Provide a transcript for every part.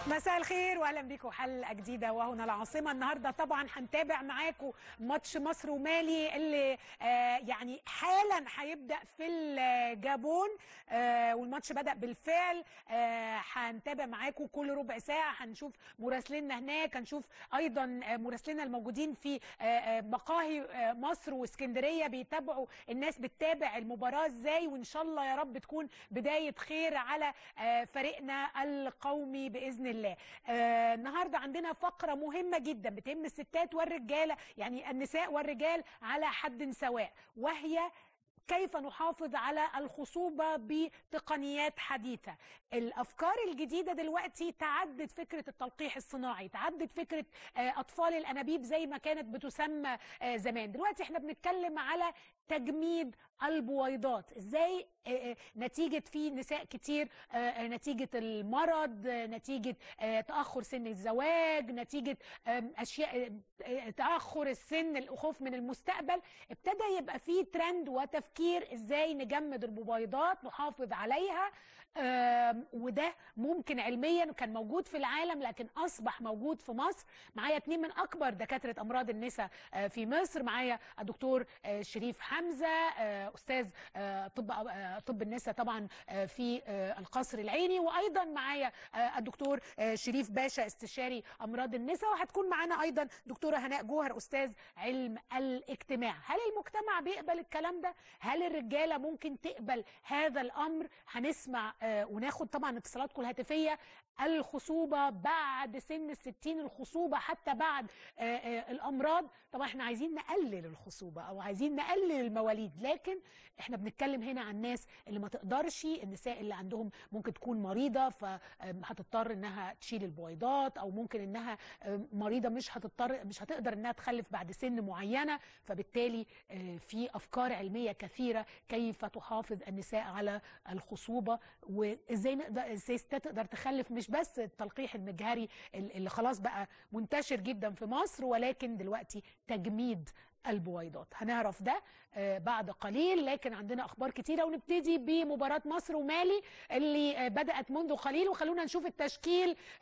مساء الخير واهلا بيكم حلقه جديده وهنا العاصمه النهارده طبعا هنتابع معاكم ماتش مصر ومالي اللي آه يعني حالا هيبدا في الجابون آه والماتش بدا بالفعل آه هنتابع معاكم كل ربع ساعه هنشوف مراسليننا هناك هنشوف ايضا آه مراسليننا الموجودين في آه آه مقاهي آه مصر واسكندريه بيتابعوا الناس بتتابع المباراه ازاي وان شاء الله يا رب تكون بدايه خير على آه فريقنا القومي باذن الله آه النهارده عندنا فقره مهمه جدا بتهم الستات والرجاله يعني النساء والرجال على حد سواء وهي كيف نحافظ على الخصوبة بتقنيات حديثة الأفكار الجديدة دلوقتي تعدد فكرة التلقيح الصناعي تعدد فكرة آه، أطفال الأنابيب زي ما كانت بتسمى آه، زمان دلوقتي احنا بنتكلم على تجميد البويضات ازاي آه، آه، نتيجة في نساء كتير آه، آه، نتيجة المرض آه، نتيجة آه، تأخر سن الزواج نتيجة آم، أشياء آه، تأخر السن الخوف من المستقبل ابتدى يبقى في ترند وتفكير ازاي نجمد البويضات نحافظ عليها آم، وده ممكن علميا كان موجود في العالم لكن اصبح موجود في مصر معايا اتنين من اكبر دكاتره امراض النساء آه، في مصر معايا الدكتور آه، شريف حمزه آه، استاذ آه، طب آه، طب النساء طبعا آه، في آه، القصر العيني وايضا معايا آه، الدكتور آه، شريف باشا استشاري امراض النساء وهتكون معانا ايضا دكتوره هناء جوهر استاذ علم الاجتماع هل المجتمع بيقبل الكلام ده هل الرجاله ممكن تقبل هذا الامر هنسمع آه، وناخد طبعا اتصالاتكم الهاتفيه الخصوبه بعد سن الستين الخصوبه حتى بعد آه، آه، الامراض طبعا احنا عايزين نقلل الخصوبه او عايزين نقلل المواليد لكن احنا بنتكلم هنا عن الناس اللي ما تقدرش النساء اللي عندهم ممكن تكون مريضه فهتضطر انها تشيل البويضات او ممكن انها آه، مريضه مش هتضطر مش هتقدر انها تخلف بعد سن معينه فبالتالي آه، في افكار علميه كثيره كيف تحافظ النساء على الخصوبه وازاي نقدر ازاي الستات تقدر تخلف مش بس التلقيح المجهري اللي خلاص بقى منتشر جدا في مصر ولكن دلوقتي تجميد البويضات هنعرف ده آه، بعد قليل لكن عندنا اخبار كتيره ونبتدي بمباراه مصر ومالي اللي آه، بدات منذ قليل وخلونا نشوف التشكيل آه،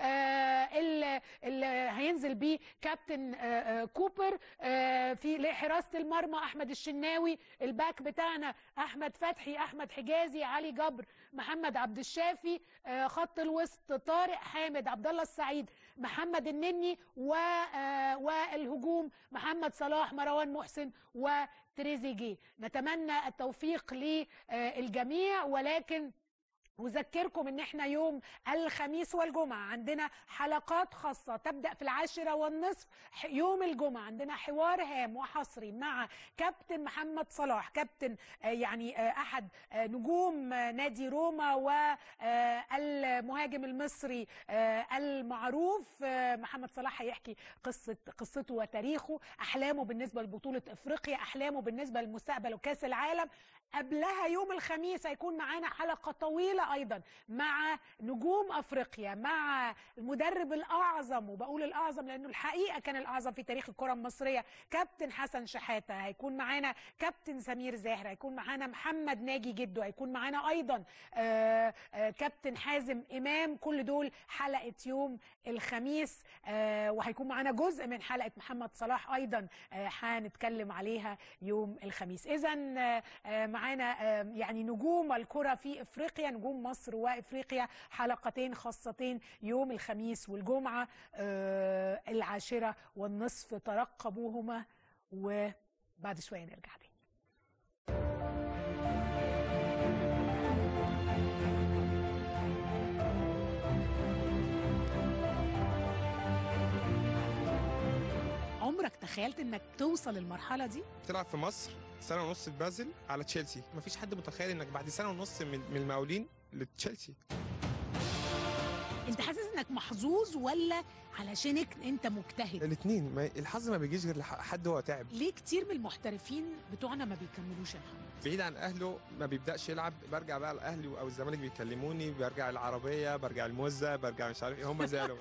اللي اللي هينزل بيه كابتن آه، آه، كوبر آه، في لحراسه المرمى احمد الشناوي الباك بتاعنا احمد فتحي احمد حجازي علي جبر محمد عبد الشافي آه، خط الوسط طارق حامد عبد الله السعيد محمد النني و آه، والهجوم محمد صلاح مروان محسن وتريزيجيه نتمنى التوفيق للجميع ولكن أذكركم إن إحنا يوم الخميس والجمعة عندنا حلقات خاصة تبدأ في العاشرة والنصف ح- يوم الجمعة عندنا حوار هام وحصري مع كابتن محمد صلاح كابتن آه، يعني آه، أحد آه، نجوم آه، نادي روما والمهاجم المصري آه، المعروف آه، محمد صلاح هيحكي قصة قصته وتاريخه أحلامه بالنسبة لبطولة إفريقيا أحلامه بالنسبة للمستقبل وكأس العالم قبلها يوم الخميس هيكون معانا حلقة طويلة أيضا مع نجوم أفريقيا مع المدرب الأعظم وبقول الأعظم لأنه الحقيقة كان الأعظم في تاريخ الكرة المصرية كابتن حسن شحاتة هيكون معانا كابتن سمير زاهر هيكون معانا محمد ناجي جدو هيكون معانا أيضا آه، آه، كابتن حازم إمام كل دول حلقة يوم الخميس آه، وهيكون معانا جزء من حلقة محمد صلاح أيضا آه، هنتكلم عليها يوم الخميس إذا معانا آه، يعني نجوم الكرة في إفريقيا نجوم مصر وإفريقيا حلقتين خاصتين يوم الخميس والجمعة آه، العاشرة والنصف ترقبوهما وبعد شوية نرجع تاني عمرك تخيلت انك توصل للمرحلة دي؟ تلعب في مصر سنه ونص في بازل على تشيلسي مفيش حد متخيل انك بعد سنه ونص من من المقاولين لتشيلسي انت حاسس انك محظوظ ولا علشانك انت مجتهد؟ الاثنين ما الحظ ما بيجيش غير لحد هو تعب ليه كتير من المحترفين بتوعنا ما بيكملوش يا محمد؟ بعيد عن اهله ما بيبداش يلعب برجع بقى لاهلي او الزمالك بيكلموني برجع العربيه برجع الموزه برجع مش عارف ايه هم زعلوا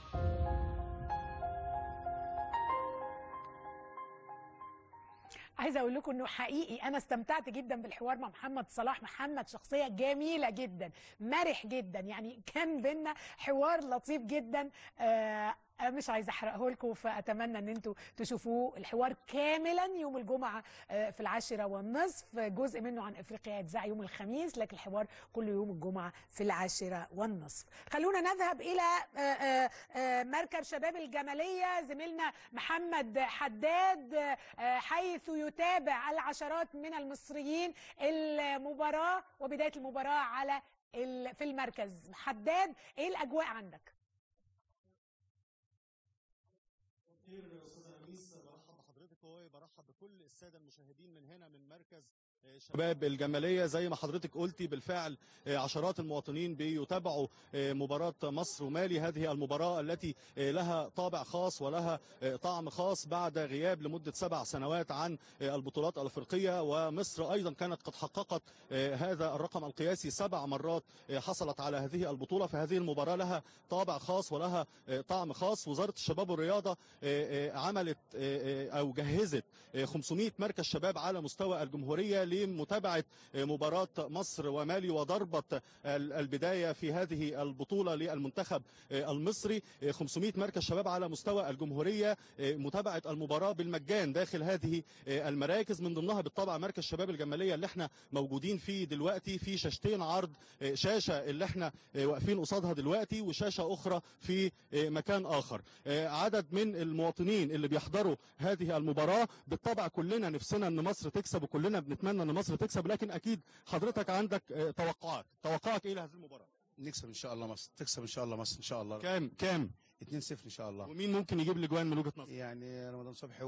عايزه عايزه اقول لكم انه حقيقي انا استمتعت جدا بالحوار مع محمد صلاح محمد شخصيه جميله جدا مرح جدا يعني كان بينا حوار لطيف جدا آه أنا مش عايزه احرقه لكم فاتمنى ان انتوا تشوفوه الحوار كاملا يوم الجمعه آه، في العاشره والنصف جزء منه عن افريقيا هيتذاع يوم الخميس لكن الحوار كل يوم الجمعه في العاشره والنصف خلونا نذهب الى آه، آه، آه، مركب شباب الجماليه زميلنا محمد حداد آه، حيث يتابع العشرات من المصريين المباراه وبدايه المباراه على ال- في المركز حداد ايه الاجواء عندك كتير من الاستاذ انيس برحب بحضرتك وبرحب بكل الساده المشاهدين من هنا من مركز آه، شباب الجماليه زي ما حضرتك قلتي بالفعل آه، عشرات المواطنين بيتابعوا آه، مباراه مصر ومالي هذه المباراه التي آه، لها طابع خاص ولها آه، طعم خاص بعد غياب لمده سبع سنوات عن آه، البطولات الافريقيه ومصر ايضا كانت قد حققت آه، هذا الرقم القياسي سبع مرات آه، حصلت على هذه البطوله فهذه المباراه لها طابع خاص ولها آه، طعم خاص وزاره الشباب والرياضه آه، آه، عملت آه، آه، او جهزت آه، 500 مركز شباب على مستوى الجمهوريه لمتابعه آه، مباراه مصر ومالي وضربه ال- البدايه في هذه البطوله للمنتخب آه، المصري آه، 500 مركز شباب على مستوى الجمهوريه آه، متابعه المباراه بالمجان داخل هذه آه، المراكز من ضمنها بالطبع مركز شباب الجماليه اللي احنا موجودين فيه دلوقتي في شاشتين عرض آه، شاشه اللي احنا آه، واقفين قصادها دلوقتي وشاشه اخرى في آه، مكان اخر آه، عدد من المواطنين اللي بيحضروا هذه المباراه بالطبع كلنا نفسنا ان مصر تكسب وكلنا بنتمنى ان مصر تكسب لكن اكيد حضرتك عندك آه، توقعات توقعك ايه لهذه المباراه نكسب ان شاء الله مصر تكسب ان شاء الله مصر ان شاء الله كام كام 2-0 ان شاء الله ومين ممكن يجيب الاجوان من وجهه نظرك يعني رمضان صبحي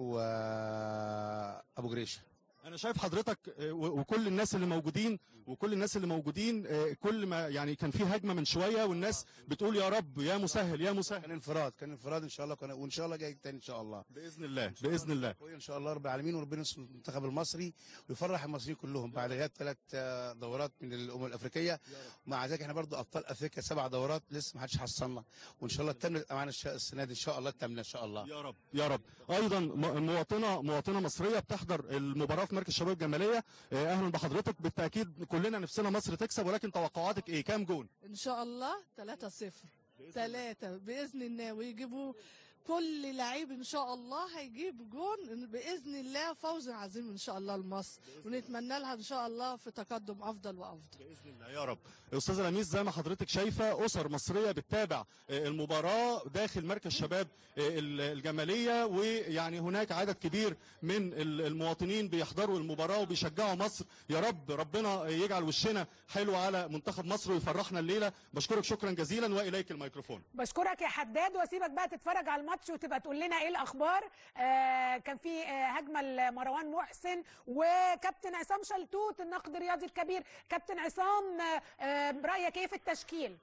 وابو جريشه انا شايف حضرتك آه، و- وكل الناس اللي موجودين وكل الناس اللي موجودين آه، كل ما يعني كان في هجمه من شويه والناس بتقول يا رب يا مسهل يا كان مسهل انفراد كان انفراد ان شاء الله كان وان شاء الله جاي تاني ان شاء الله باذن الله باذن الله قوي ان شاء الله رب العالمين وربنا ينصر المنتخب المصري ويفرح المصريين كلهم بعد غياب ثلاث آه، دورات من الامم الافريقيه مع ذلك احنا برضو ابطال افريقيا سبع دورات لسه ما حدش حصلنا وان شاء الله التامنه تبقى معانا الش- السنه دي ان شاء الله التامنه ان شاء الله يا رب يا رب ايضا م- مواطنه مواطنه مصريه بتحضر المباراه في مركز شباب الجماليه آه، اهلا بحضرتك بالتاكيد كلنا نفسنا مصر تكسب ولكن توقعاتك ايه كام جون ان شاء الله 3 0 3 باذن الله ويجيبوا كل لعيب ان شاء الله هيجيب جون باذن الله فوز عظيم ان شاء الله لمصر ونتمنى لها ان شاء الله في تقدم افضل وافضل باذن الله يا رب استاذه لميس زي ما حضرتك شايفه اسر مصريه بتتابع آه، المباراه داخل مركز شباب آه، ال- الجماليه ويعني هناك عدد كبير من ال- المواطنين بيحضروا المباراه وبيشجعوا مصر يا رب ربنا يجعل وشنا حلو على منتخب مصر ويفرحنا الليله بشكرك شكرا جزيلا واليك الميكروفون بشكرك يا حداد واسيبك بقى تتفرج على الماتش وتبقى تقول لنا ايه الاخبار آه كان في آه هجمه لمروان محسن وكابتن عصام شلتوت النقد الرياضي الكبير كابتن عصام آه آه رايك ايه في التشكيل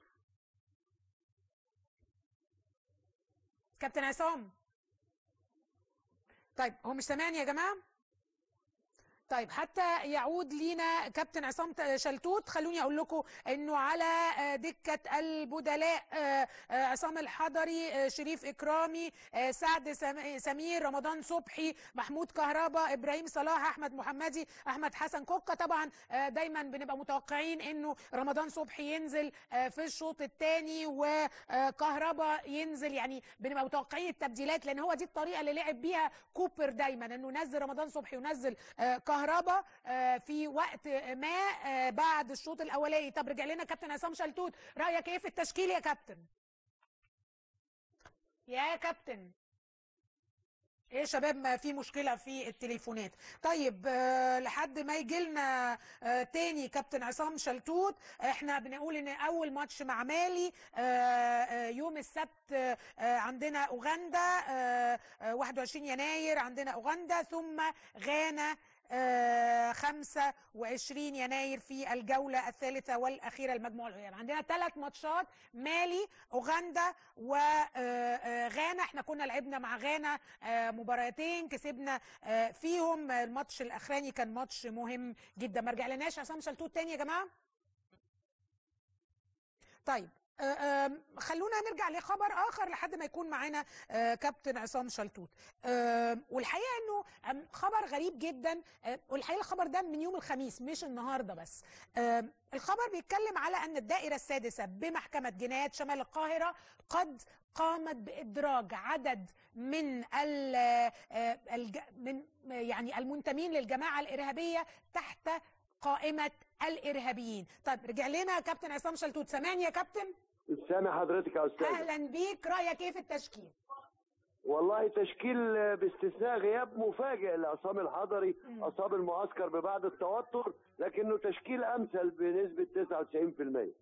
كابتن عصام طيب هو مش سامعني يا جماعه طيب حتى يعود لينا كابتن عصام ت- شلتوت خلوني اقول لكم انه على آه، دكه البدلاء آه، آه، عصام الحضري آه، شريف اكرامي آه، سعد سم- سمير رمضان صبحي محمود كهربا ابراهيم صلاح احمد محمدي احمد حسن كوكا طبعا آه، دايما بنبقى متوقعين انه رمضان صبحي ينزل آه، في الشوط الثاني وكهربا ينزل يعني بنبقى متوقعين التبديلات لان هو دي الطريقه اللي لعب بيها كوبر دايما انه نزل رمضان صبحي ونزل آه، كهربا آه، في وقت ما آه، بعد الشوط الاولاني طب رجع لنا كابتن عصام شلتوت رايك ايه في التشكيل يا كابتن يا كابتن ايه يا شباب ما في مشكله في التليفونات طيب آه لحد ما يجي لنا آه تاني كابتن عصام شلتوت احنا بنقول ان اول ماتش مع مالي آه آه يوم السبت آه آه عندنا اوغندا آه آه 21 يناير عندنا اوغندا ثم غانا آه 25 يناير في الجولة الثالثة والأخيرة المجموعة الأولى يعني عندنا ثلاث ماتشات مالي أوغندا وغانا احنا كنا لعبنا مع غانا آه، مباراتين كسبنا آه، فيهم الماتش الأخراني كان ماتش مهم جدا ما رجع لناش عصام شلتوت تاني يا جماعة طيب آه، آم، خلونا نرجع لخبر اخر لحد ما يكون معانا آه، كابتن عصام شلتوت آم، والحقيقه انه آم، خبر غريب جدا آه، والحقيقه الخبر ده من يوم الخميس مش النهارده بس آم، الخبر بيتكلم على ان الدائره السادسه بمحكمه جنايات شمال القاهره قد قامت بادراج عدد من ال آه، الج- من يعني المنتمين للجماعه الارهابيه تحت قائمه الارهابيين طيب رجع لنا كابتن عصام شلتوت سامعني يا كابتن سامع حضرتك يا استاذ اهلا بيك رايك ايه في التشكيل والله تشكيل آه، باستثناء غياب مفاجئ لعصام الحضري اصاب المعسكر ببعض التوتر لكنه تشكيل امثل بنسبه 99%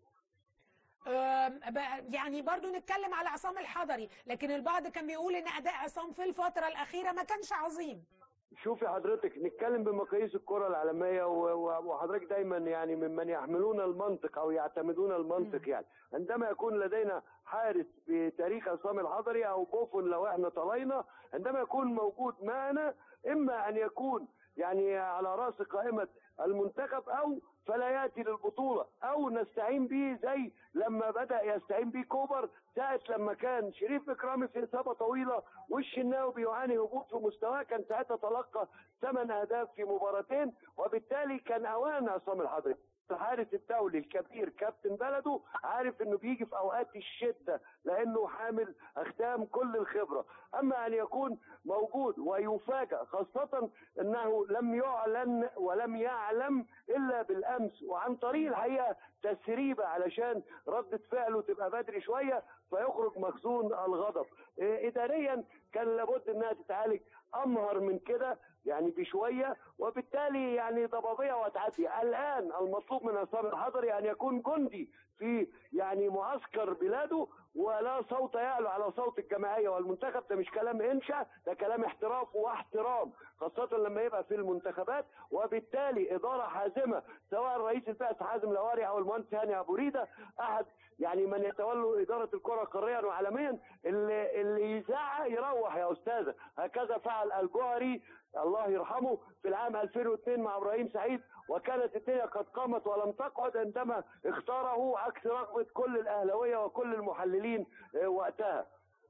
أم، ب- يعني برضو نتكلم على عصام الحضري لكن البعض كان بيقول ان اداء عصام في الفتره الاخيره ما كانش عظيم شوفي حضرتك نتكلم بمقاييس الكره العالميه و- و- وحضرتك دايما يعني ممن يحملون المنطق او يعتمدون المنطق يعني عندما يكون لدينا حارس بتاريخ عصام الحضري او بوفون لو احنا طلينا عندما يكون موجود معنا اما ان يكون يعني على راس قائمه المنتخب او فلا ياتي للبطوله او نستعين به زي لما بدا يستعين به كوبر ساعه لما كان شريف اكرامي في اصابه طويله والشناوي بيعاني هبوط في مستواه كان ساعتها تلقى ثمان اهداف في مباراتين وبالتالي كان اوان عصام الحضري الحارس الدولي الكبير كابتن بلده عارف انه بيجي في اوقات الشده لانه حامل اختام كل الخبره اما ان يكون موجود ويفاجأ خاصه انه لم يعلن ولم يعلم الا بالامس وعن طريق الحقيقه تسريبه علشان رده فعله تبقى بدري شويه فيخرج مخزون الغضب إيه، اداريا كان لابد انها تتعالج امهر من كده يعني بشويه وبالتالي يعني ضبابيه وتعدي الان المطلوب من عصام الحضري ان يكون جندي في يعني معسكر بلاده ولا صوت يعلو على صوت الجماعيه والمنتخب ده مش كلام انشا ده كلام احتراف واحترام خاصه لما يبقى في المنتخبات وبالتالي اداره حازمه سواء رئيس البعثه حازم لواري او المهندس هاني ابو ريده احد يعني من يتولوا اداره الكره قاريا وعالميا اللي اللي يزعق يروح يا استاذه هكذا فعل الجوهري الله يرحمه في العام 2002 مع ابراهيم سعيد وكانت الدنيا قد قامت ولم تقعد عندما اختاره عكس رغبه كل الاهلاويه وكل المحللين آه، وقتها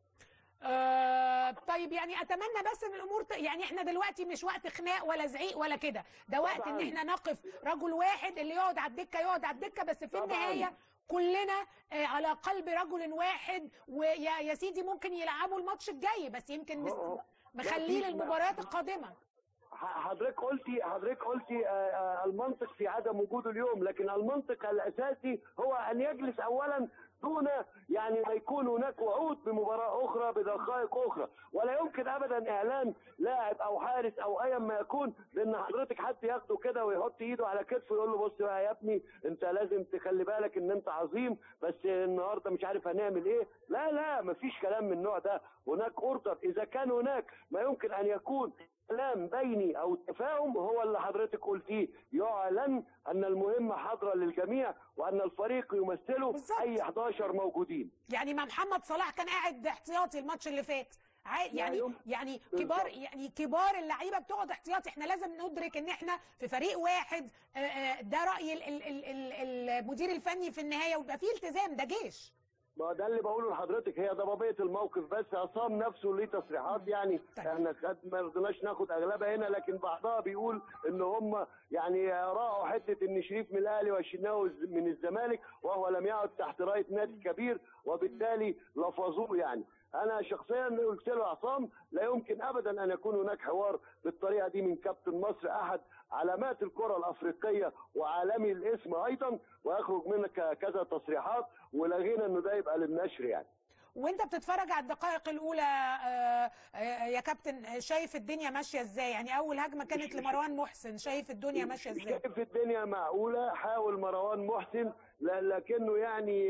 آه طيب يعني اتمنى بس ان الامور ت... يعني احنا دلوقتي مش وقت خناق ولا زعيق ولا كده ده وقت ان طبعاً. احنا نقف رجل واحد اللي يقعد على الدكه يقعد على الدكه بس في طبعاً. النهايه كلنا آه على قلب رجل واحد ويا يا سيدي ممكن يلعبوا الماتش الجاي بس يمكن نس... هو- مخليه لا، في- للمباريات القادمه ح- حضرتك قلتي حضرتك قلتي آه، آه، المنطق في عدم وجوده اليوم لكن المنطق الاساسي هو ان يجلس اولا دون يعني ما يكون هناك وعود بمباراه اخرى بدقائق اخرى ولا يمكن ابدا اعلان لاعب او حارس او ايا ما يكون لان حضرتك حد ياخده كده ويحط ايده على كتفه ويقول له بص بقى يا ابني انت لازم تخلي بالك ان انت عظيم بس النهارده مش عارف هنعمل ايه لا لا مفيش كلام من النوع ده هناك اوردر اذا كان هناك ما يمكن ان يكون كلام بيني او تفاهم هو اللي حضرتك قلتيه يعلن ان المهمه حاضره للجميع وان الفريق يمثله بالظبط. اي 11 موجودين يعني ما محمد صلاح كان قاعد احتياطي الماتش اللي فات عا- يعني يوم- يعني كبار بالظبط. يعني كبار اللعيبه بتقعد احتياطي احنا لازم ندرك ان احنا في فريق واحد آه، آه، ده راي ال- ال- ال- ال- المدير الفني في النهايه ويبقى فيه التزام ده جيش ما ده اللي بقوله لحضرتك هي ضبابيه الموقف بس عصام نفسه ليه تصريحات يعني طيب. احنا خد ما رضيناش ناخد اغلبها هنا لكن بعضها بيقول ان هم يعني راعوا حته ان شريف من الاهلي والشناوي من الزمالك وهو لم يعد تحت رايه نادي كبير وبالتالي لفظوه يعني انا شخصيا قلت له عصام لا يمكن ابدا ان يكون هناك حوار بالطريقه دي من كابتن مصر احد علامات الكره الافريقيه وعالمي الاسم ايضا ويخرج منك كذا تصريحات ولغينا انه ده يبقى للنشر يعني وانت بتتفرج على الدقائق الاولى آه، آه، يا كابتن آه، شايف الدنيا ماشيه ازاي يعني اول هجمه كانت لمروان محسن شايف الدنيا ماشيه ازاي شايف الدنيا معقوله حاول مروان محسن ل- لكنه يعني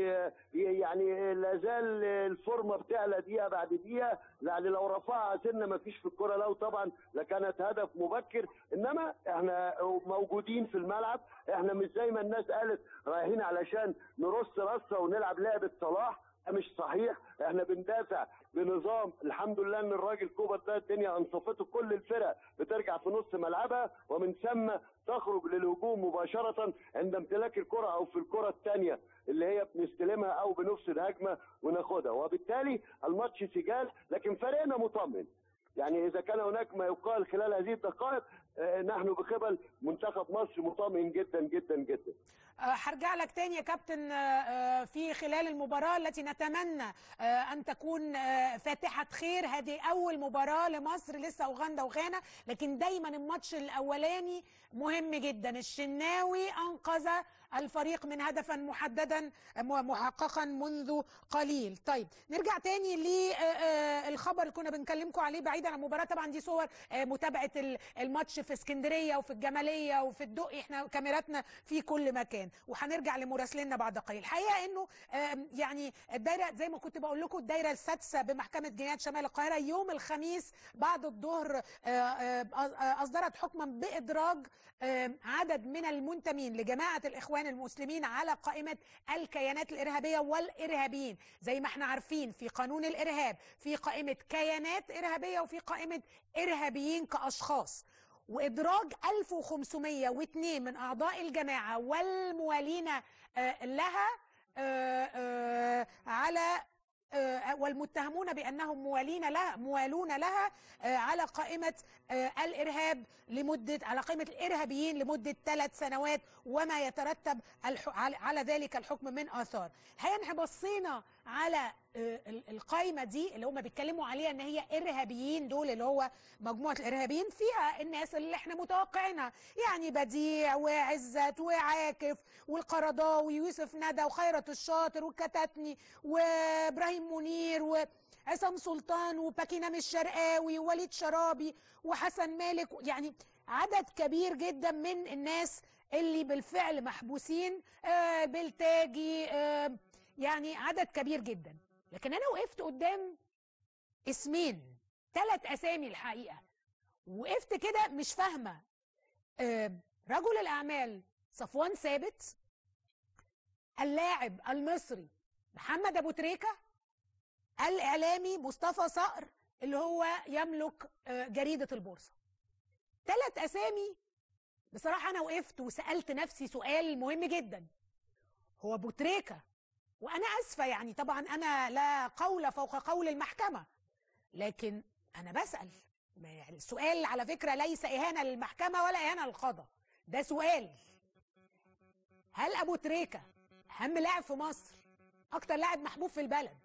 يعني لا زال الفورمه بتعلى دقيقه بعد دقيقه يعني لو رفعها سنه ما فيش في الكره لو طبعا لكانت هدف مبكر انما احنا موجودين في الملعب احنا مش زي ما الناس قالت رايحين علشان نرص رصه ونلعب لعبه صلاح ده مش صحيح احنا بندافع بنظام الحمد لله ان الراجل كوبر ده الدنيا انصفته كل الفرق بترجع في نص ملعبها ومن ثم تخرج للهجوم مباشره عند امتلاك الكره او في الكره الثانيه اللي هي بنستلمها او بنفسد هجمه وناخدها وبالتالي الماتش سجال لكن فريقنا مطمن يعني اذا كان هناك ما يقال خلال هذه الدقائق آه، نحن بقبل منتخب مصر مطمئن جدا جدا جدا آه، هرجع لك تاني يا كابتن آه، آه، في خلال المباراة التي نتمنى آه، أن تكون آه، فاتحة خير هذه أول مباراة لمصر لسه أوغندا وغانا لكن دايما الماتش الأولاني مهم جدا الشناوي أنقذ الفريق من هدفا محددا م- محققا منذ قليل طيب نرجع تاني للخبر اللي كنا بنكلمكم عليه بعيدا عن المباراة طبعا دي صور آه، متابعة ال- الماتش في اسكندرية وفي الجمالية وفي الدقي احنا كاميراتنا في كل مكان وهنرجع لمراسليننا بعد قليل الحقيقة انه آم، يعني الدايرة زي ما كنت بقول لكم الدايرة السادسة بمحكمة جنايات شمال القاهرة يوم الخميس بعد الظهر آه، آه، آه، أصدرت حكما بإدراج آم، عدد من المنتمين لجماعة الإخوان المسلمين على قائمة الكيانات الإرهابية والإرهابيين زي ما احنا عارفين في قانون الإرهاب في قائمة كيانات إرهابية وفي قائمة إرهابيين كأشخاص وإدراج 1502 من أعضاء الجماعة والموالين آه، لها آه، آه، على آه، والمتهمون بانهم موالين لها موالون لها آه، على قائمه آه، الارهاب لمده على قائمه الارهابيين لمده ثلاث سنوات وما يترتب الح- على- على ذلك الحكم من اثار. الحقيقه احنا بصينا على آه، ال- القائمه دي اللي هم بيتكلموا عليها ان هي ارهابيين دول اللي هو مجموعه الارهابيين فيها الناس اللي احنا متوقعينها يعني بديع وعزت وعاكف والقرضاوي ويوسف ندى وخيرت الشاطر والكتاتني وابراهيم منير وعصام سلطان وباكينام الشرقاوي ووليد شرابي وحسن مالك يعني عدد كبير جدا من الناس اللي بالفعل محبوسين آه بالتاجي آه يعني عدد كبير جدا لكن انا وقفت قدام اسمين ثلاث اسامي الحقيقه وقفت كده مش فاهمه آه رجل الاعمال صفوان ثابت اللاعب المصري محمد ابو تريكه الاعلامي مصطفى صقر اللي هو يملك آه، جريده البورصه ثلاث اسامي بصراحه انا وقفت وسالت نفسي سؤال مهم جدا هو ابو تريكه وانا اسفه يعني طبعا انا لا قول فوق قول المحكمه لكن انا بسال ما يعني السؤال على فكره ليس اهانه للمحكمه ولا اهانه للقضاء ده سؤال هل ابو تريكه اهم لاعب في مصر اكتر لاعب محبوب في البلد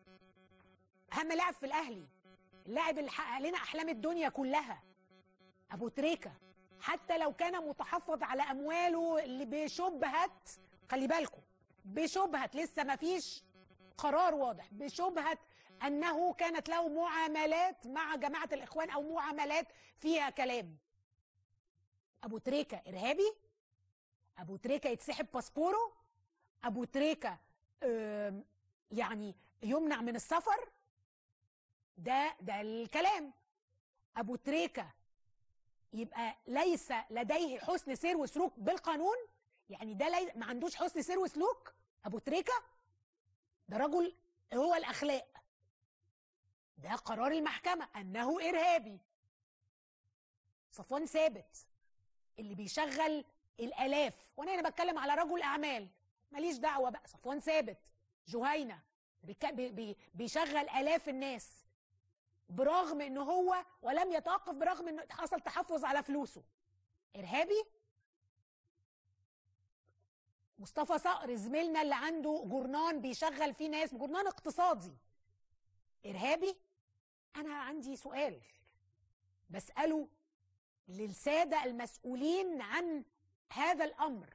اهم لاعب في الاهلي اللاعب اللي حقق لنا احلام الدنيا كلها ابو تريكه حتى لو كان متحفظ على امواله اللي بشبهه خلي بالكم بشبهه لسه ما فيش قرار واضح بشبهه انه كانت له معاملات مع جماعه الاخوان او معاملات فيها كلام ابو تريكه ارهابي ابو تريكه يتسحب باسبوره ابو تريكه آم، يعني يمنع من السفر ده ده الكلام ابو تريكه يبقى ليس لديه حسن سير وسلوك بالقانون يعني ده لي... ما عندوش حسن سير وسلوك ابو تريكه ده رجل هو الاخلاق ده قرار المحكمه انه ارهابي صفوان ثابت اللي بيشغل الالاف وانا هنا بتكلم على رجل اعمال ماليش دعوه بقى صفوان ثابت جهينه بيك- بي- بي- بيشغل الاف الناس برغم ان هو ولم يتوقف برغم انه حصل تحفظ على فلوسه ارهابي مصطفى صقر زميلنا اللي عنده جورنان بيشغل فيه ناس جورنان اقتصادي ارهابي انا عندي سؤال بساله للساده المسؤولين عن هذا الامر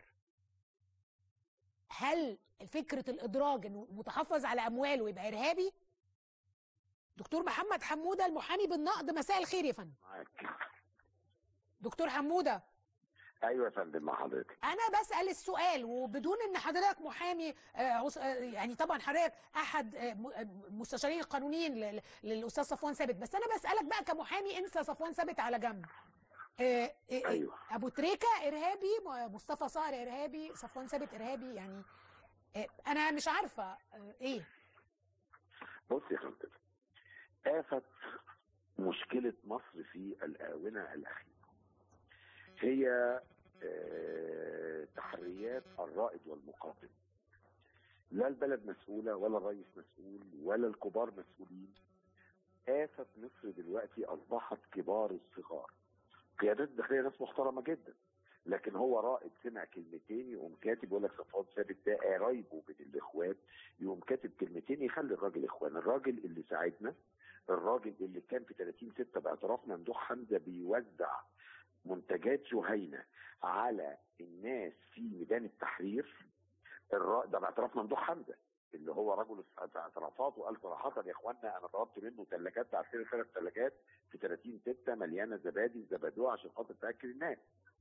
هل فكره الادراج انه متحفظ على امواله يبقى ارهابي دكتور محمد حموده المحامي بالنقد مساء الخير يا فندم معاك دكتور حموده ايوه يا فندم مع حضرتك انا بسال السؤال وبدون ان حضرتك محامي آه، عص- آه، يعني طبعا حضرتك احد آه، م- آه، المستشارين القانونيين لل- للاستاذ صفوان ثابت بس انا بسالك بقى كمحامي انسى صفوان ثابت على جنب آه، آه، آه، أيوة. ابو تريكه ارهابي م- مصطفى صقر ارهابي صفوان ثابت ارهابي يعني آه، انا مش عارفه آه، ايه بص يا فندم آفة مشكلة مصر في الآونة الأخيرة هي آه، تحريات الرائد والمقاتل لا البلد مسؤولة ولا الرئيس مسؤول ولا الكبار مسؤولين آفة مصر دلوقتي أصبحت كبار الصغار قيادات الداخلية ناس محترمة جدا لكن هو رائد سمع كلمتين يقوم كاتب يقول لك صفوان ثابت ده قرايبه من الاخوان يقوم كاتب كلمتين يخلي الراجل اخوان الراجل اللي ساعدنا الراجل اللي كان في 30 6 باعتراف ممدوح حمزه بيوزع منتجات جهينه على الناس في ميدان التحرير الرا... ده باعتراف ممدوح حمزه اللي هو رجل اعترافات وقال صراحه يا اخوانا انا طلبت منه ثلاجات تعرفين ثلاث ثلاجات في 30 6 مليانه زبادي زبادو عشان خاطر تاكل الناس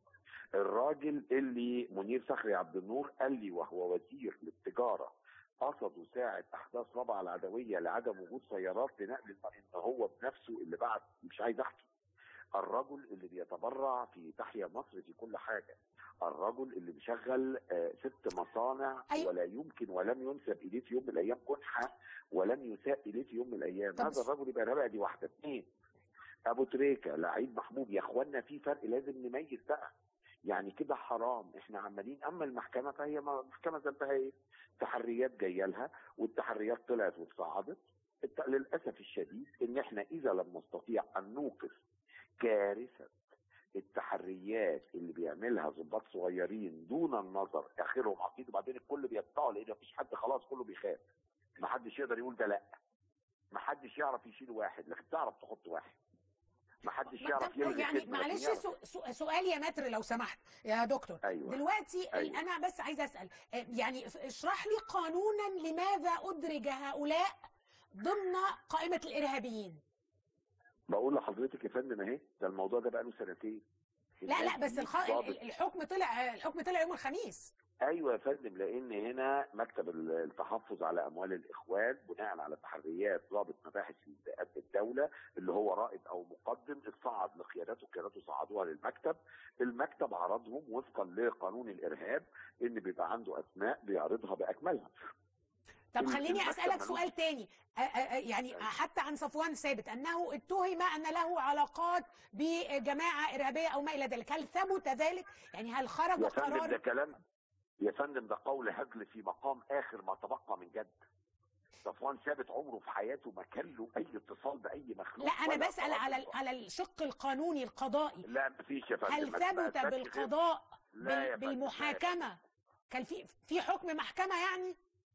الراجل اللي منير فخري عبد النور قال لي وهو وزير للتجاره قصدوا ساعة أحداث رابعة العدوية لعدم وجود سيارات لنقل الم- إن هو بنفسه اللي بعد مش عايز أحكي الرجل اللي بيتبرع في تحيا مصر في كل حاجة الرجل اللي مشغل آه، ست مصانع أيوة. ولا يمكن ولم ينسب إليه في يوم من الأيام كنحة ولم يساء إليه في يوم من الأيام طب هذا الرجل يبقى رابع دي واحدة اثنين أبو تريكة لعيب محبوب يا إخوانا في فرق لازم نميز بقى يعني كده حرام احنا عمالين اما المحكمه فهي ما- المحكمه ذنبها ايه؟ تحريات جايه لها والتحريات طلعت وتصعدت الت- للاسف الشديد ان احنا اذا لم نستطيع ان نوقف كارثه التحريات اللي بيعملها ضباط صغيرين دون النظر اخرهم عقيد وبعدين الكل بيقطعوا لان مفيش حد خلاص كله بيخاف ما حدش يقدر يقول ده لا ما حدش يعرف يشيل واحد لكن تعرف تحط واحد ما حدش يعرف طب يلغي يعني خدمة، لكن معلش يعرف. سو- سو- سؤال يا متر لو سمحت يا دكتور ايوه دلوقتي أيوة. انا بس عايزه اسال آه، يعني ف- اشرح لي قانونا لماذا ادرج هؤلاء ضمن قائمه الارهابيين بقول لحضرتك يا فندم اهي ده الموضوع ده بقاله سنتين لا لا الناس بس دي الخ... ضابط- ال- الحكم طلع الحكم طلع يوم الخميس ايوه يا فندم لان هنا مكتب ال- التحفظ على اموال الاخوان بناء على تحريات ضابط مباحث امن الدوله اللي هو رائد او مقدم اتصعد لقيادته قيادته صعدوها للمكتب المكتب عرضهم وفقا لقانون الارهاب ان بيبقى عنده اسماء بيعرضها باكملها طب ال- خليني المكتب اسالك ملوش- سؤال تاني آه، آه، آه، يعني أيوة. حتى عن صفوان ثابت انه اتهم ان له علاقات بجماعه ارهابيه او ما الى ذلك هل ثبت ذلك يعني هل خرج يا فندم ده قرار كلام يا فندم ده قول هزل في مقام اخر ما تبقى من جد صفوان ثابت عمره في حياته ما كان له اي اتصال باي مخلوق لا انا ولا بسال على ال- تواصل. على الشق القانوني القضائي لا مفيش يا فندم هل ما ثبت تسمعش غير- بالقضاء لا يا بال- فندم، لا يا بالمحاكمه كان في في حكم محكمه يعني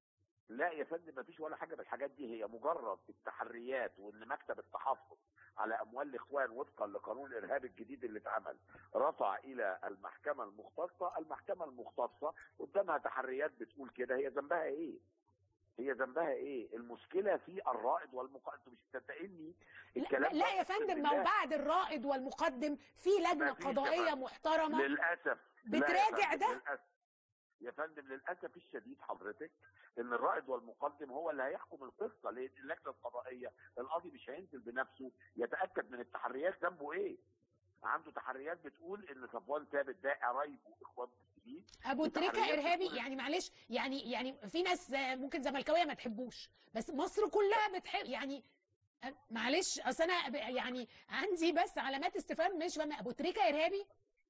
لا يا فندم مفيش ولا حاجه من الحاجات دي هي مجرد التحريات وان مكتب التحفظ على اموال الاخوان وفقا لقانون الارهاب الجديد اللي اتعمل رفع الى المحكمه المختصه، المحكمه المختصه قدامها تحريات بتقول كده هي ذنبها ايه؟ هي ذنبها ايه؟ المشكله في الرائد والمقدم انتوا مش مصدقيني لا, الكلام لا ده يا أقسم فندم ما هو بالله. بعد الرائد والمقدم في لجنه مفيش يا قضائيه فندم. محترمه للاسف لا يا بتراجع فندم، ده؟ للأسف. يا فندم للاسف الشديد حضرتك ان الرائد والمقدم هو اللي هيحكم القصه لان اللجنه القضائيه القاضي مش هينزل بنفسه يتاكد من التحريات ذنبه ايه؟ عنده تحريات بتقول ان صفوان ثابت ده قرايبه اخوان مسلمين ابو تريكه التحريات ارهابي بتقول- يعني معلش يعني يعني في ناس آه، ممكن زملكاويه ما تحبوش بس مصر كلها بتحب يعني آه، معلش اصل انا ب- يعني عندي بس علامات استفهام مش فاهمه ابو تريكه ارهابي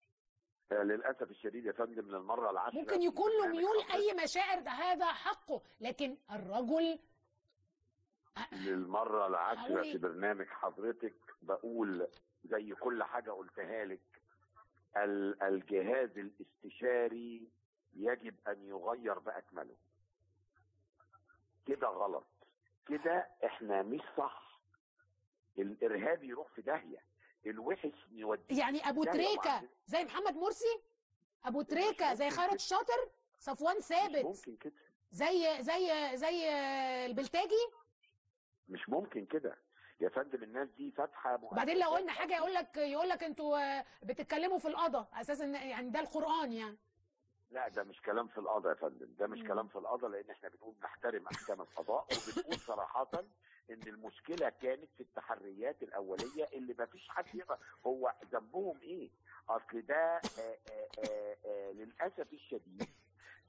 آه، للاسف الشديد يا فندم للمره العاشره ممكن في يكون له برنامج ميول حضرتك- اي مشاعر ده هذا حقه لكن الرجل للمرة العاشرة أقول في إيه؟ برنامج حضرتك بقول زي كل حاجة قلتها لك ال- الجهاز الاستشاري يجب أن يغير بأكمله كده غلط كده احنا مش صح الإرهابي يروح في داهية الوحش يوديه يعني ابو لا يا تريكه معلم. زي محمد مرسي ابو تريكه زي ممكن خالد كده. شاطر صفوان مش ثابت ممكن كده زي زي زي البلتاجي مش ممكن كده يا فندم الناس دي فاتحة وبعدين لو مؤسسات قلنا حاجه يقول لك يقول لك انتوا آه، بتتكلموا في القضاء اساسا يعني ده القران يعني لا ده مش كلام في القضاء يا فندم ده مش مم. كلام في القضاء لان احنا بنقول نحترم احكام القضاء وبنقول صراحه ان المشكله كانت في التحريات الاوليه اللي ما فيش حد يقدر هو ذنبهم ايه؟ اصل ده آآ آآ آآ للاسف الشديد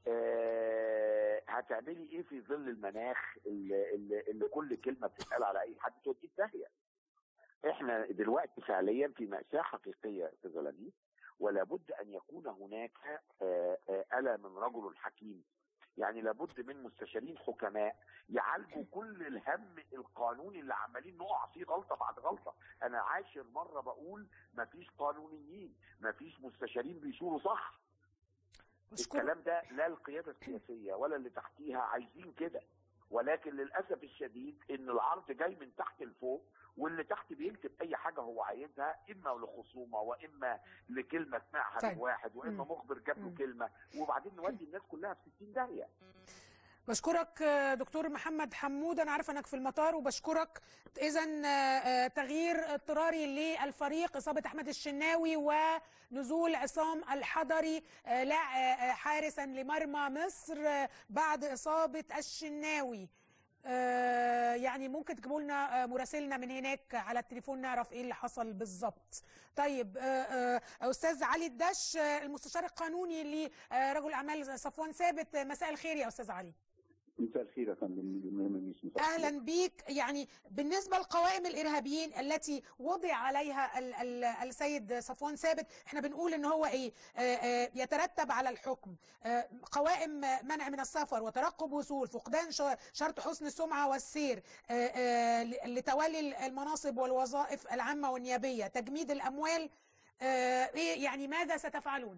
آه، هتعملي ايه في ظل المناخ اللي, اللي, اللي كل كلمه بتتقال على اي حد توديه في داهيه احنا دلوقتي فعليا في مأساة حقيقية يا استاذ لميس ولا بد ان يكون هناك آه، آه، ألا من رجل حكيم يعني لابد من مستشارين حكماء يعالجوا كل الهم القانوني اللي عمالين نقع فيه غلطه بعد غلطه انا عاشر مره بقول مفيش قانونيين مفيش مستشارين بيشوروا صح بشكرك الكلام ده لا القياده السياسيه ولا اللي تحتيها عايزين كده ولكن للاسف الشديد ان العرض جاي من تحت لفوق واللي تحت بيكتب اي حاجه هو عايزها اما لخصومه واما لكلمه سمعها طيب. من واحد واما مم. مخبر جاب له مم. كلمه وبعدين نودي الناس كلها في 60 داهيه بشكرك آه، دكتور محمد حمود انا عارفه انك في المطار وبشكرك اذا تغيير اضطراري للفريق اصابه احمد الشناوي ونزول عصام الحضري آه، لا آه، آه، حارسا لمرمى مصر آه، بعد اصابه الشناوي آه، يعني ممكن تجيبوا لنا آه، مراسلنا من هناك على التليفون نعرف ايه اللي حصل بالظبط طيب آه، آه، استاذ علي الدش آه، المستشار القانوني لرجل اعمال صفوان ثابت آه، مساء الخير يا استاذ علي مساء الخير يا فندم مساء الخير. اهلا بيك يعني بالنسبه لقوائم الارهابيين التي وضع عليها ال ال السيد صفوان ثابت احنا بنقول ان هو ايه آه آه يترتب على الحكم آه قوائم منع من السفر وترقب وصول فقدان ش- شرط حسن السمعه والسير آه آه لتولي المناصب والوظائف العامه والنيابيه تجميد الاموال آه ايه يعني ماذا ستفعلون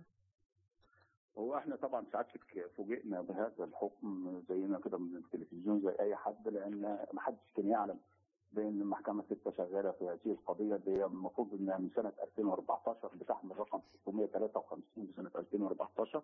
هو احنا طبعا ساعتك فوجئنا بهذا الحكم زينا كده من التلفزيون زي اي حد لان ما حدش كان يعلم بان المحكمه 6 شغاله في هذه القضيه اللي هي المفروض انها من سنه 2014 بتحمل رقم 653 لسنه 2014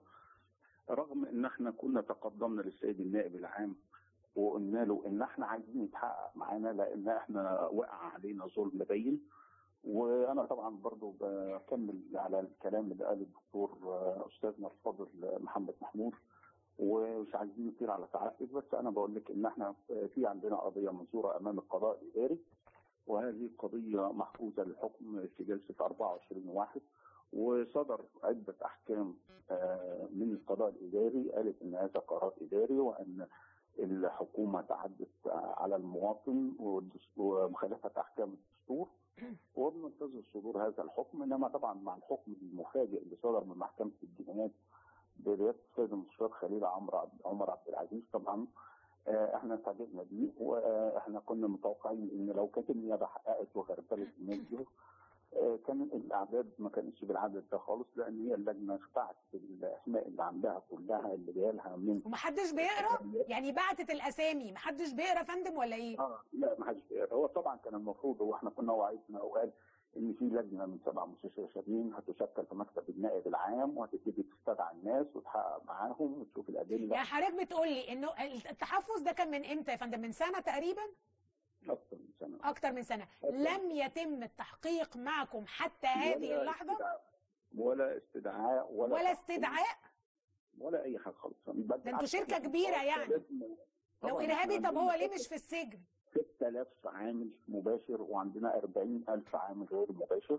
رغم ان احنا كنا تقدمنا للسيد النائب العام وقلنا له ان احنا عايزين يتحقق معانا لان احنا وقع علينا ظلم باين وانا طبعا برضو بكمل على الكلام اللي قاله الدكتور آه، استاذنا الفاضل محمد محمود ومش عايزين نطير على تعقد بس انا بقول لك ان احنا في عندنا قضيه منصوره امام القضاء الاداري وهذه القضيه محفوظه للحكم في جلسه 24 واحد وصدر عده احكام آه، من القضاء الاداري قالت ان هذا قرار اداري وان الحكومه تعدت على المواطن والدس- ومخالفه احكام الدستور وبننتظر صدور هذا الحكم انما طبعا مع الحكم المفاجئ اللي صدر من محكمه الجنايات برئاسه السيد المستشار خليل عمرو عبد عمر عبد العزيز طبعا آه، احنا اتفاجئنا بيه واحنا كنا متوقعين ان لو كانت النيابه حققت وغربلت الناس دي آه، كان الاعداد ما كانتش بالعدد ده خالص لان هي اللجنه اختعت الاسماء اللي عندها كلها اللي جايه لها من ومحدش بيقرا يعني بعتت الاسامي محدش بيقرا يا فندم ولا ايه اه لا ما حدش بيقرا هو طبعا كان المفروض هو احنا كنا وعدنا وقال ان في لجنه من سبع مستشارين هتشكل في مكتب النائب العام وهتبتدي تستدعي الناس وتحقق معاهم وتشوف الادله يعني حضرتك بتقول لي انه التحفظ ده كان من امتى يا فندم من سنه تقريبا اكثر من سنه اكتر من سنه لم يتم التحقيق معكم حتى هذه ولا اللحظه استدعاء- ولا استدعاء ولا ولا تحقيق استدعاء ولا اي حاجه خالص ده انتوا شركه كبيره يعني لو ارهابي طب هو ليه مش في السجن 6000 عامل مباشر وعندنا 40000 عامل غير مباشر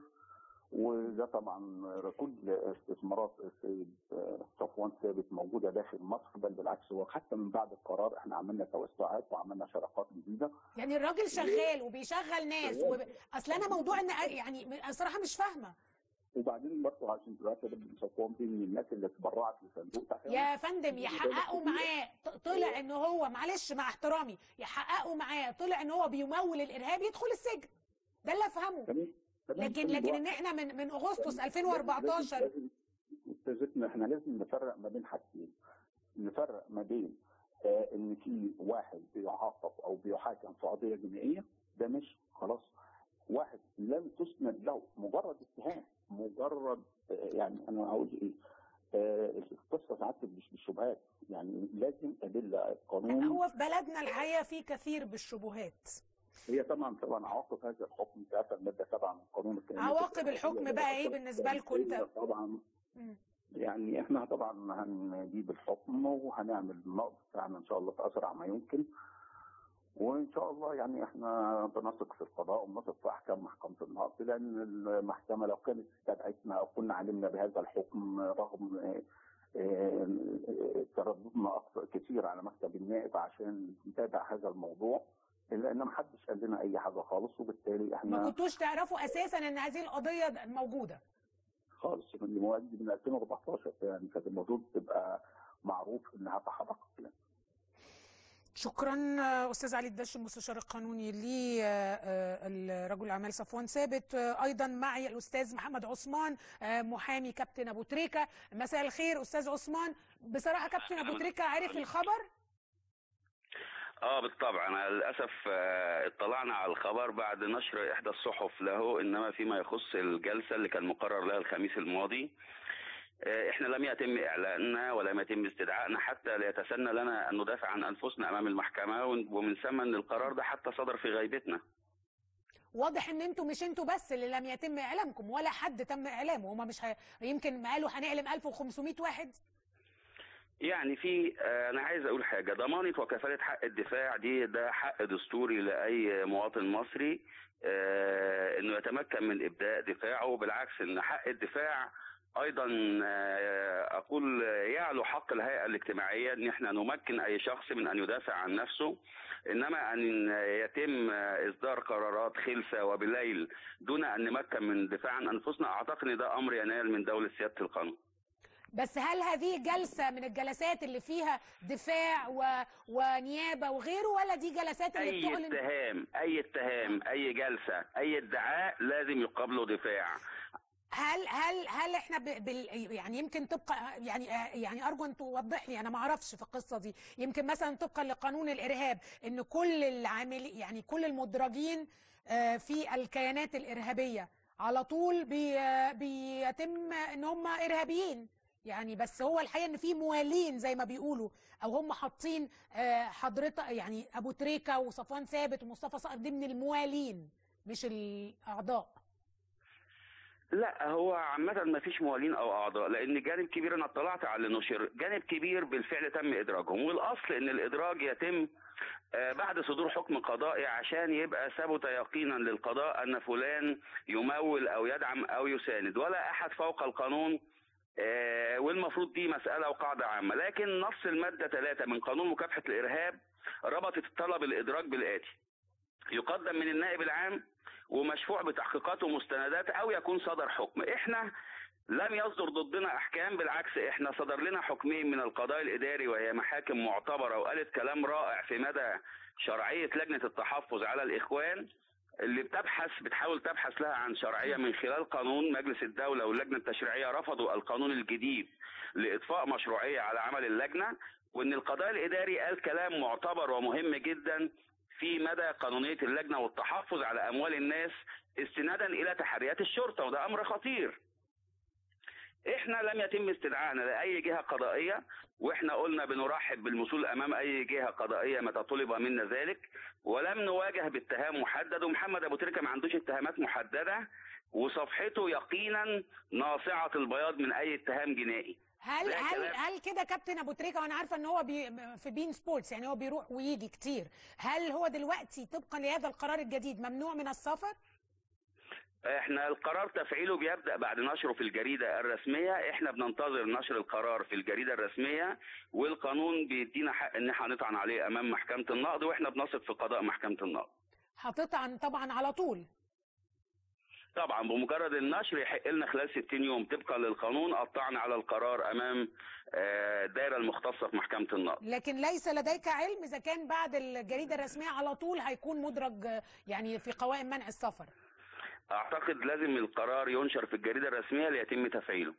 وده طبعا كل استثمارات السيد صفوان ثابت موجوده داخل مصر بل بالعكس هو حتى من بعد القرار احنا عملنا توسعات وعملنا شراكات جديده يعني الراجل شغال وبيشغل ناس وب... اصل انا موضوع ان يعني الصراحه مش فاهمه وبعدين برضه عشان دلوقتي ده صفوان دي من الناس اللي اتبرعت لصندوق تحرير يا فندم يحققوا معاه ط- طلع ان هو معلش مع احترامي يحققوا معاه طلع ان هو بيمول الارهاب يدخل السجن ده اللي افهمه تمام تمام لكن كل لكن الوقت. ان احنا من من اغسطس لازم- 2014 لازم- استاذتنا احنا لازم نفرق ما بين حاجتين نفرق ما بين آه ان في واحد بيعاقب او بيحاكم في قضيه جنائيه ده مش خلاص واحد لم تسند له مجرد اتهام مجرد آه يعني انا عاوز ايه آه القصه ساعات مش بالشبهات يعني لازم ادله القانون هو في بلدنا الحقيقه في كثير بالشبهات هي طبعا طبعا عواقب هذا الحكم انت عارفه الماده 7 من قانون الكلمات عواقب الحكم بقى ايه بالنسبه لكم انت طبعا مم. يعني احنا طبعا هنجيب الحكم وهنعمل النقض بتاعنا ان شاء الله في اسرع ما يمكن وان شاء الله يعني احنا بنثق في القضاء ونثق في احكام محكمه النقض لان المحكمه لو كانت استدعتنا او كنا علمنا بهذا الحكم رغم آه، ترددنا أكثر كتير على مكتب النائب عشان نتابع هذا الموضوع لان ما حدش قال لنا اي حاجه خالص وبالتالي ما احنا كنتوش تعرفوا اساسا ان هذه القضيه موجوده خالص من المواد من 2014 يعني كانت المفروض تبقى معروف انها تحركت يعني. شكرا آه، استاذ علي الدش المستشار القانوني لرجل الاعمال صفوان ثابت آه، ايضا معي الاستاذ محمد عثمان آه، محامي كابتن ابو تريكه مساء الخير استاذ عثمان بصراحه كابتن ابو تريكه عرف الخبر اه بالطبع انا للاسف آه، اطلعنا على الخبر بعد نشر احدى الصحف له انما فيما يخص الجلسه اللي كان مقرر لها الخميس الماضي آه، احنا لم يتم اعلاننا ولم يتم استدعائنا حتى ليتسنى لنا ان ندافع عن انفسنا امام المحكمه ومن ثم ان القرار ده حتى صدر في غيبتنا واضح ان انتوا مش انتوا بس اللي لم يتم اعلامكم ولا حد تم اعلامه هما مش ه... يمكن قالوا هنعلم 1500 واحد يعني في آه، انا عايز اقول حاجه ضمانه وكفاله حق الدفاع دي ده حق دستوري لاي مواطن مصري آه، انه يتمكن من ابداء دفاعه بالعكس ان حق الدفاع ايضا آه، اقول يعلو حق الهيئه الاجتماعيه ان احنا نمكن اي شخص من ان يدافع عن نفسه انما ان يتم اصدار قرارات خلسه وبالليل دون ان نمكن من الدفاع عن انفسنا اعتقد ان ده امر ينال من دوله سياده القانون بس هل هذه جلسه من الجلسات اللي فيها دفاع و... ونيابه وغيره ولا دي جلسات اللي اي بتعلن اتهام اي اتهام اي جلسه اي ادعاء لازم يقابله دفاع هل هل هل احنا ب... بال... يعني يمكن تبقى يعني يعني ارجو ان توضح لي انا ما اعرفش في القصه دي يمكن مثلا طبقا لقانون الارهاب ان كل العامل يعني كل المدرجين آه، في الكيانات الارهابيه على طول بي... بيتم ان هم ارهابيين يعني بس هو الحقيقه ان في موالين زي ما بيقولوا او هم حاطين آه، حضرتك يعني ابو تريكه وصفوان ثابت ومصطفى صقر دي من الموالين مش الاعضاء لا هو عامة ما فيش موالين أو أعضاء لأن جانب كبير أنا اطلعت على اللي نشر جانب كبير بالفعل تم إدراجهم والأصل إن الإدراج يتم آه، بعد صدور حكم قضائي عشان يبقى ثبت يقينا للقضاء أن فلان يمول أو يدعم أو يساند ولا أحد فوق القانون آه، والمفروض دي مسألة وقاعدة عامة لكن نص المادة 3 من قانون مكافحة الإرهاب ربطت طلب الإدراج بالآتي يقدم من النائب العام ومشفوع بتحقيقات ومستندات او يكون صدر حكم احنا لم يصدر ضدنا احكام بالعكس احنا صدر لنا حكمين من القضاء الاداري وهي محاكم معتبره وقالت كلام رائع في مدى شرعيه لجنه التحفظ على الاخوان اللي بتبحث بتحاول تبحث لها عن شرعيه من خلال قانون مجلس الدوله واللجنه التشريعيه رفضوا القانون الجديد لاطفاء مشروعيه على عمل اللجنه وان القضاء الاداري قال كلام معتبر ومهم جدا في مدى قانونيه اللجنه والتحفظ على اموال الناس استنادا الى تحريات الشرطه وده امر خطير. احنا لم يتم استدعائنا لاي جهه قضائيه واحنا قلنا بنرحب بالوصول امام اي جهه قضائيه متى طلب منا ذلك ولم نواجه باتهام محدد ومحمد ابو تريكه ما عندوش اتهامات محدده وصفحته يقينا ناصعه البياض من اي اتهام جنائي. هل ده هل كلام. هل كده كابتن ابو تريكه وانا عارفه ان هو بي في بين سبورتس يعني هو بيروح ويجي كتير هل هو دلوقتي طبقا لهذا القرار الجديد ممنوع من السفر احنا القرار تفعيله بيبدا بعد نشره في الجريده الرسميه احنا بننتظر نشر القرار في الجريده الرسميه والقانون بيدينا حق ان احنا نطعن عليه امام محكمه النقض واحنا بنثق في قضاء محكمه النقض هتطعن طبعا على طول طبعا بمجرد النشر يحق لنا خلال 60 يوم طبقا للقانون الطعن على القرار امام آه، الدائره المختصه في محكمه النقض لكن ليس لديك علم اذا كان بعد الجريده الرسميه على طول هيكون مدرج آه، يعني في قوائم منع السفر اعتقد لازم القرار ينشر في الجريده الرسميه ليتم تفعيله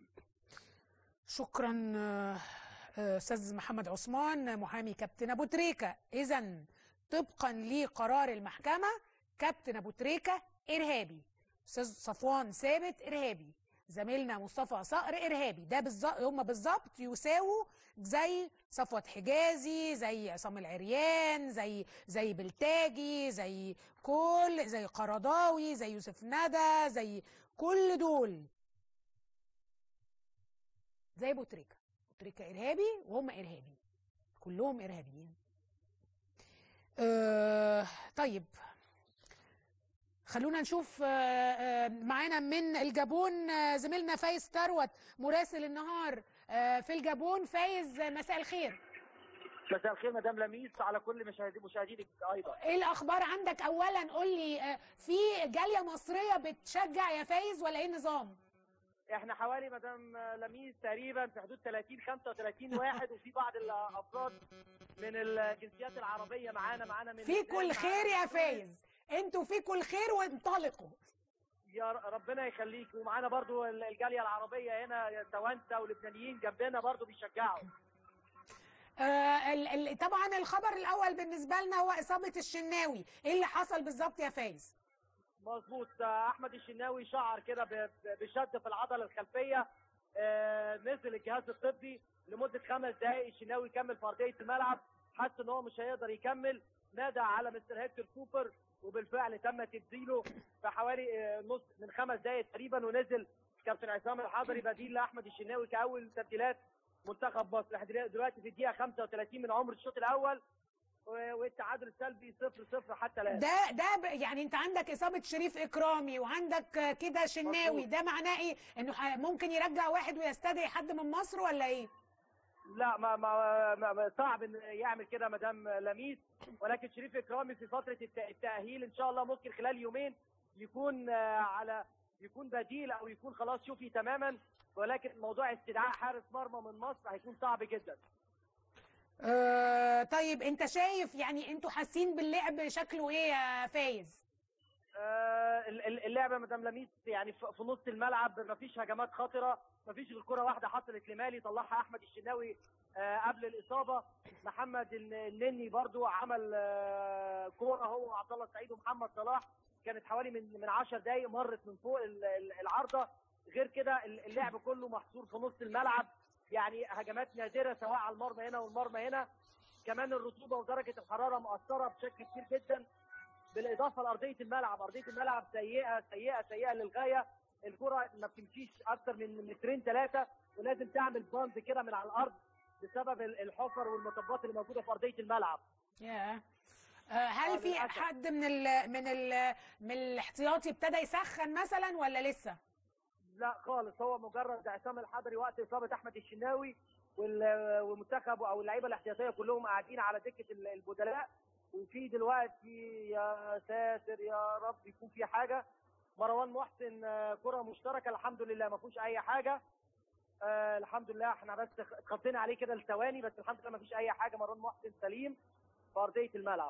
شكرا آه، آه، استاذ محمد عثمان محامي كابتن ابو تريكه اذا طبقا لقرار المحكمه كابتن ابو تريكه ارهابي استاذ صفوان ثابت ارهابي زميلنا مصطفى صقر ارهابي ده بالظبط هم بالظبط يساووا زي صفوت حجازي زي عصام العريان زي زي بلتاجي زي كل زي قرضاوي زي يوسف ندى زي كل دول زي ابو تريكه ابو تريكه ارهابي وهم ارهابي كلهم ارهابيين آه طيب خلونا نشوف آه، آه، معانا من الجابون آه، زميلنا فايز ثروت مراسل النهار آه، في الجابون فايز مساء الخير مساء الخير مدام لميس على كل مشاهدي مشاهدينك ايضا ايه الاخبار عندك اولا قول لي آه، في جاليه مصريه بتشجع يا فايز ولا ايه النظام احنا حوالي مدام لميس تقريبا في حدود 30 35 واحد وفي بعض الافراد من الجنسيات العربيه معانا معانا من فيكوا لبنان، الخير يا معانا من تونس. فايز انتوا فيكوا الخير وانطلقوا يا ر- ربنا يخليك ومعانا برضو ال- الجاليه العربيه هنا توانسه ولبنانيين جنبنا برضو بيشجعوا آه ال- ال- طبعا الخبر الاول بالنسبه لنا هو اصابه الشناوي ايه اللي حصل بالظبط يا فايز مظبوط آه، احمد الشناوي شعر كده ب- ب- بشد في العضله الخلفيه آه، نزل الجهاز الطبي لمده خمس دقائق الشناوي كمل في ارضيه الملعب حس ان هو مش هيقدر يكمل نادى على مستر هيكتور كوبر وبالفعل تم تبديله في حوالي آه، نص من خمس دقائق تقريبا ونزل كابتن عصام الحضري بديل لاحمد الشناوي كاول تبديلات منتخب مصر احنا دلوقتي في الدقيقه 35 من عمر الشوط الاول و- والتعادل السلبي 0 0 حتى الان ده ده ب- يعني انت عندك اصابه شريف اكرامي وعندك آه، كده شناوي مظبوط. ده معناه ايه انه ح- ممكن يرجع واحد ويستدعي حد من مصر ولا ايه لا ما ما, ما, ما صعب ان يعمل كده مدام لميس ولكن شريف اكرامي في فتره الت- التاهيل ان شاء الله ممكن خلال يومين يكون آه، على يكون بديل او يكون خلاص شوفي تماما ولكن موضوع استدعاء حارس مرمى من مصر هيكون صعب جدا آه طيب انت شايف يعني انتوا حاسين باللعب شكله ايه يا فايز آه، ال- ال- اللعبه مدام لميس يعني في في نص الملعب مفيش هجمات خطره مفيش غير كره واحده حصلت لمالي طلعها احمد الشناوي آه، قبل الاصابه محمد الن- النني برضو عمل آه، كوره هو وعبد الله السعيد ومحمد صلاح كانت حوالي من من 10 دقائق مرت من فوق ال- ال- العارضه غير كده ال- اللعب كله محصور في نص الملعب يعني هجمات نادره سواء على المرمى هنا والمرمى هنا كمان الرطوبه ودرجه الحراره مؤثره بشكل كبير جدا بالاضافه لارضيه الملعب ارضيه الملعب سيئه سيئه سيئه للغايه الكره ما بتمشيش اكتر من مترين ثلاثه ولازم تعمل باند كده من على الارض بسبب ال- الحفر والمطبات اللي موجوده في ارضيه الملعب يا آه، هل آه، في للأسف. حد من ال من ال من الاحتياطي ابتدى يسخن مثلا ولا لسه لا خالص هو مجرد عصام الحضري وقت اصابه احمد الشناوي وال- والمنتخب او اللعيبه الاحتياطيه كلهم قاعدين على دكه ال- البدلاء وفي دلوقتي يا ساتر يا رب يكون في حاجه مروان محسن آه، كره مشتركه الحمد لله ما فيهوش اي حاجه آه الحمد لله احنا بس اتخطينا عليه كده لثواني بس الحمد لله ما فيش اي حاجه مروان محسن سليم في ارضيه الملعب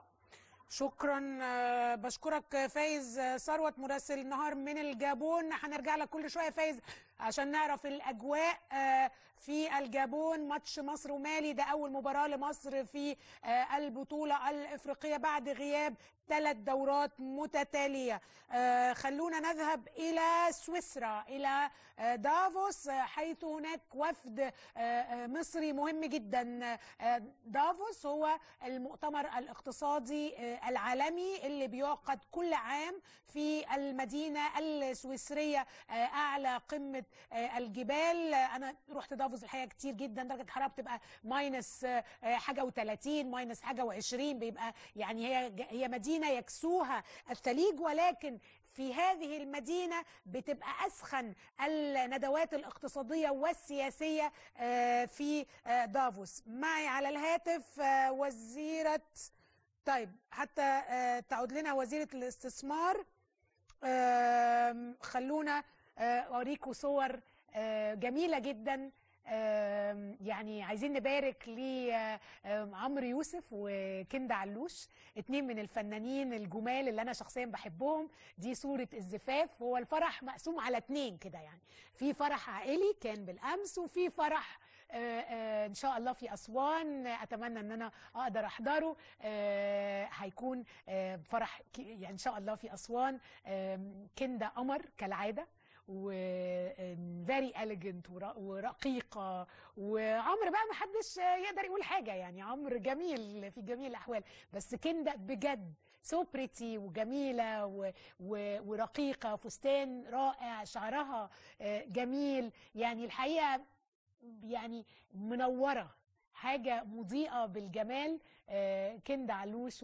شكرا آه، بشكرك فايز آه، ثروت مراسل النهار من الجابون هنرجع لك كل شويه فايز عشان نعرف الاجواء آه، في الجابون ماتش مصر ومالي ده اول مباراه لمصر في آه، البطوله الافريقيه بعد غياب ثلاث دورات متتاليه آه، خلونا نذهب الى سويسرا الى آه، دافوس آه، حيث هناك وفد آه، آه، مصري مهم جدا آه، دافوس هو المؤتمر الاقتصادي آه، العالمي اللي بيعقد كل عام في المدينة السويسرية آه، أعلى قمة آه، الجبال آه، أنا رحت دافوس الحقيقة كتير جدا درجة الحرارة بتبقى ماينس آه، آه، حاجة و30 ماينس حاجة و20 بيبقى يعني هي هي مدينة يكسوها الثليج ولكن في هذه المدينة بتبقى أسخن الندوات الاقتصادية والسياسية آه، في آه، دافوس معي على الهاتف آه، وزيرة طيب حتى آه، تعود لنا وزيرة الاستثمار آم، خلونا آه، أوريكم صور آه، جميلة جدا آم، يعني عايزين نبارك لعمرو يوسف وكندا علوش اتنين من الفنانين الجمال اللي انا شخصيا بحبهم دي صورة الزفاف هو الفرح مقسوم على اتنين كده يعني في فرح عائلي كان بالامس وفي فرح آه، آه، ان شاء الله في اسوان آه، اتمنى ان انا اقدر احضره آه، هيكون آه، فرح ك- يعني ان شاء الله في اسوان آم، كندا قمر كالعاده و فيري اليجنت ورقيقه وعمرو بقى ما حدش يقدر يقول حاجه يعني عمرو جميل في جميع الاحوال بس كندا بجد سو بريتي وجميله و و ورقيقه فستان رائع شعرها آه، جميل يعني الحقيقه يعني منوره حاجه مضيئه بالجمال آه، كندا علوش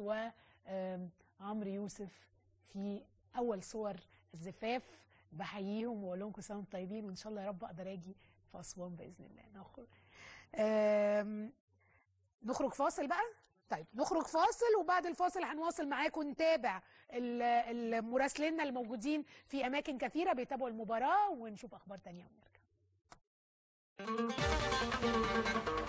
وعمرو يوسف في اول صور الزفاف بحييهم واقول لهم كل سنه وانتم طيبين وان شاء الله يا رب اقدر اجي في اسوان باذن الله نخرج آم، نخرج فاصل بقى طيب نخرج فاصل وبعد الفاصل هنواصل معاكم نتابع ال- المراسلين الموجودين في اماكن كثيره بيتابعوا المباراه ونشوف اخبار تانية ونرجع